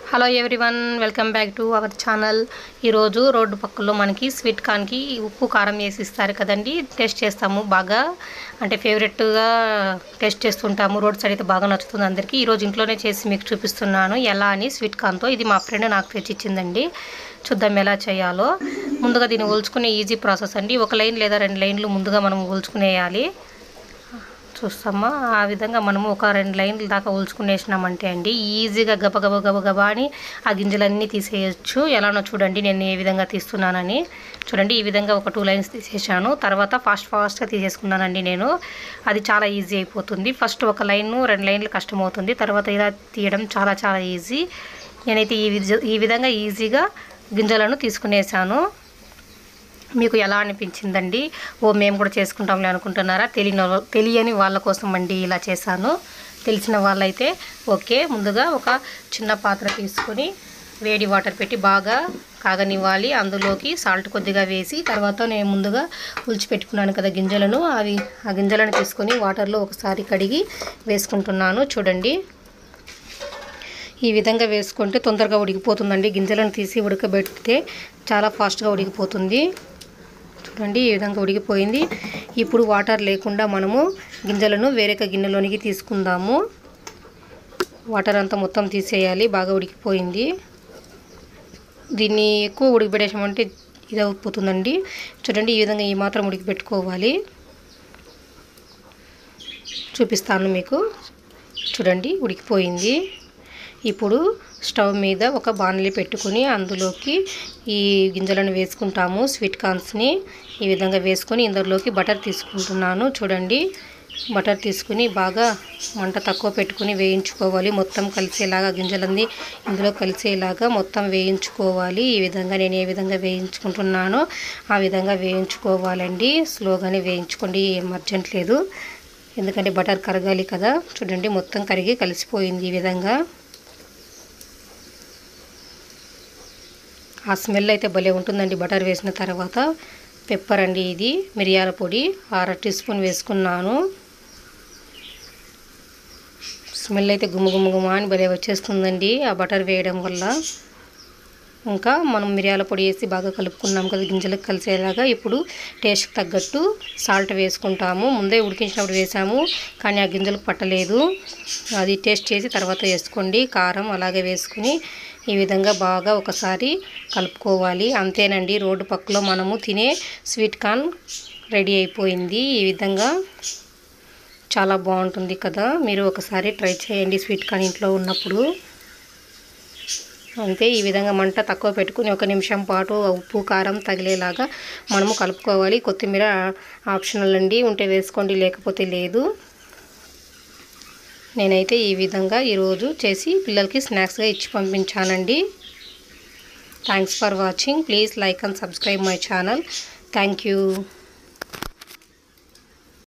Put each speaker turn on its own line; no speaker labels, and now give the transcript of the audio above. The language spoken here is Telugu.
hello everyone welcome back to our channel ఈరోజు రోడ్డు పక్కలో మనకి స్వీట్ కార్న్కి ఉప్పు కారం వేసి ఇస్తారు కదండి టేస్ట్ చేస్తాము బాగా అంటే ఫేవరెట్గా టేస్ట్ చేస్తుంటాము రోడ్ సైడ్ అయితే బాగా నచ్చుతుంది అందరికీ ఈరోజు ఇంట్లోనే చేసి మీకు చూపిస్తున్నాను ఎలా అని స్వీట్ కార్న్తో ఇది మా ఫ్రెండ్ నాకు తెచ్చి ఇచ్చిందండి చూద్దాం ఎలా చేయాలో ముందుగా దీన్ని ఒలుచుకునే ఈజీ ప్రాసెస్ అండి ఒక లైన్ లేదా రెండు లైన్లు ముందుగా మనం ఒలుచుకునేయాలి చూస్తామా ఆ విధంగా మనము ఒక రెండు లైన్ల దాకా ఉల్చుకునేసినామంటే అండి ఈజీగా గబ గబ గబ గబ అని ఆ గింజలన్నీ తీసేయచ్చు ఎలానో చూడండి నేను ఏ విధంగా తీస్తున్నానని చూడండి ఈ విధంగా ఒక టూ లైన్స్ తీసేసాను తర్వాత ఫాస్ట్ ఫాస్ట్గా తీసేసుకున్నానండి నేను అది చాలా ఈజీ అయిపోతుంది ఫస్ట్ ఒక లైన్ రెండు లైన్లు కష్టమవుతుంది తర్వాత ఇలా తీయడం చాలా చాలా ఈజీ నేనైతే ఈ విధ ఈ విధంగా ఈజీగా గింజలను తీసుకునేసాను మీకు ఎలా అనిపించిందండి ఓ మేము కూడా చేసుకుంటాంలే అనుకుంటున్నారా తెలియని వాళ్ళ- తెలియని వాళ్ళ కోసం అండి ఇలా చేశాను తెలిసిన వాళ్ళైతే ఓకే ముందుగా ఒక చిన్న పాత్ర తీసుకొని వేడి వాటర్ పెట్టి బాగా కాగనివ్వాలి అందులోకి సాల్ట్ కొద్దిగా వేసి తర్వాత నేను ముందుగా ఉల్చిపెట్టుకున్నాను కదా గింజలను అవి ఆ గింజలను తీసుకొని వాటర్లో ఒకసారి కడిగి వేసుకుంటున్నాను చూడండి ఈ విధంగా వేసుకుంటే తొందరగా ఉడికిపోతుందండి గింజలను తీసి ఉడకబెడితే చాలా ఫాస్ట్గా ఉడికిపోతుంది చూడండి ఈ విధంగా ఉడికిపోయింది ఇప్పుడు వాటర్ లేకుండా మనము గింజలను వేరొక గిన్నెలోనికి తీసుకుందాము వాటర్ అంతా మొత్తం తీసేయాలి బాగా ఉడికిపోయింది దీన్ని ఎక్కువ ఉడికిపెట్టేసామంటే ఇది అయిపోతుందండి చూడండి ఈ విధంగా ఈ మాత్రం ఉడికిపెట్టుకోవాలి చూపిస్తాను మీకు చూడండి ఉడికిపోయింది ఇప్పుడు స్టవ్ మీద ఒక బాణలి పెట్టుకొని అందులోకి ఈ గింజలను వేసుకుంటాము స్వీట్ కార్న్స్ని ఈ విధంగా వేసుకొని ఇందులోకి బటర్ తీసుకుంటున్నాను చూడండి బటర్ తీసుకుని బాగా మంట తక్కువ పెట్టుకుని వేయించుకోవాలి మొత్తం కలిసేలాగా గింజలన్నీ ఇందులో కలిసేలాగా మొత్తం వేయించుకోవాలి ఈ విధంగా నేను ఏ విధంగా వేయించుకుంటున్నానో ఆ విధంగా వేయించుకోవాలండి స్లోగానే వేయించుకోండి ఏం అర్జెంట్ లేదు ఎందుకంటే బటర్ కరగాలి కదా చూడండి మొత్తం కరిగి కలిసిపోయింది ఈ విధంగా ఆ స్మెల్ అయితే భలే ఉంటుందండి బటర్ వేసిన తర్వాత పెప్పర్ అండి ఇది మిరియాల పొడి అర టీ స్పూన్ వేసుకున్నాను స్మెల్ అయితే గుమ్మ గుమ్మ గుమ్మ అని భలే వచ్చేస్తుందండి ఆ బటర్ వేయడం వల్ల ఇంకా మనం మిరియాల పొడి వేసి బాగా కలుపుకున్నాం కదా గింజలకు కలిసేలాగా ఇప్పుడు టేస్ట్కి తగ్గట్టు సాల్ట్ వేసుకుంటాము ముందే ఉడికించినప్పుడు వేసాము కానీ ఆ గింజలకు పట్టలేదు అది టేస్ట్ చేసి తర్వాత వేసుకోండి కారం అలాగే వేసుకుని ఈ విధంగా బాగా ఒకసారి కలుపుకోవాలి అంతేనండి రోడ్డు పక్కలో మనము తినే స్వీట్ కార్న్ రెడీ అయిపోయింది ఈ విధంగా చాలా బాగుంటుంది కదా మీరు ఒకసారి ట్రై చేయండి స్వీట్ కార్న్ ఇంట్లో ఉన్నప్పుడు అంతే ఈ విధంగా మంట తక్కువ పెట్టుకుని ఒక నిమిషం పాటు ఉప్పు కారం తగిలేలాగా మనము కలుపుకోవాలి కొత్తిమీర ఆప్షనల్ అండి ఉంటే వేసుకోండి లేకపోతే లేదు నేనైతే ఈ విధంగా ఈరోజు చేసి పిల్లలకి స్నాక్స్గా ఇచ్చి పంపించానండి thanks for watching please like and subscribe my channel thank you